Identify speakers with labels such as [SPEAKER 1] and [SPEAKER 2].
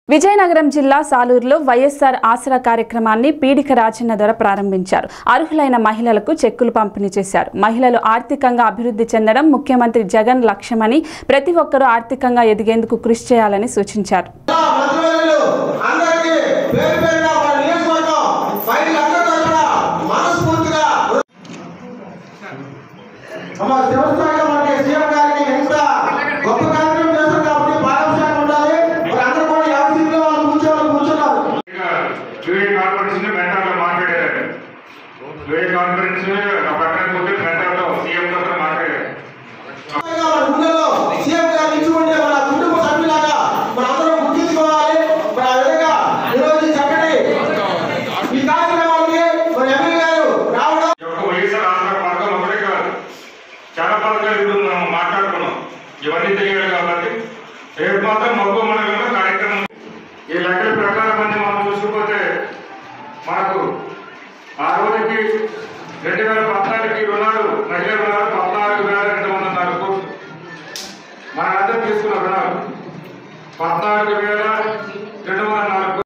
[SPEAKER 1] విజయనగరం జిల్లా సాలూరులో వైఎస్ఆర్ ఆసరా కార్యక్రమాన్ని పీడిక రాజన్న ద్వారా ప్రారంభించారు అర్హులైన మహిళలకు చెక్కులు పంపిణీ చేశారు మహిళలు ఆర్థికంగా అభివృద్ధి చెందడం ముఖ్యమంత్రి జగన్ లక్ష్యమని ప్రతి ఒక్కరూ ఆర్థికంగా ఎదిగేందుకు కృషి చేయాలని సూచించారు
[SPEAKER 2] మంత్రివర్యులు అందరికీ పేరు పేరున మన నియోజకవర్గం ఫైల్ అందరితో కూడా మనస్ఫూర్తిగా అమ్మ శివస్థాయిలో మనకి సీఎం గారికి ఎంత గొప్ప కార్యక్రమం చేస్తారు కాబట్టి పారదర్శకంగా ఉండాలి మరి అందరూ కూడా ఎవరి సీట్లో వాళ్ళు కూర్చోవాలి కూర్చున్నారు
[SPEAKER 3] వీడియో కాన్ఫరెన్స్ మెంటర్లో మాట్లాడారు వీడియో కాన్ఫరెన్స్ పక్కన పోతే మెంటర్లో సీఎం తరఫున మాట్లాడారు
[SPEAKER 2] మన గుండెలో సీఎం గారు ఇచ్చి ఉండే మన కుటుంబ సభ్యులాగా మన అందరం గుర్తించుకోవాలి మరి ఆ విధంగా ఈరోజు ఈ చక్కటి ఈ కార్యక్రమానికి మరి ఎమ్మెల్యే గారు రావడం
[SPEAKER 3] ఈ యొక్క వైఎస్ఆర్ ఆసరా పథకం ఒకటే కాదు చాలా పథకాలు ఇప్పుడు మనం మాట్లాడుకున్నాం ఇవన్నీ తెలియాలి కాబట్టి రేపు మాత్రం మబ్బు మనలో కార్యక్రమం ఈ లెక్కల ప్రకారం అన్ని మనం చూసుకుపోతే మనకు ఆ రోజుకి రెండు వేల పద్నాలుగుకి రుణాలు మహిళా రుణాలు పద్నాలుగు వేల రెండు వందల నాలుగు కోట్లు మనందరం తీసుకున్న రుణాలు పద్నాలుగు వేల రెండు వందల నాలుగు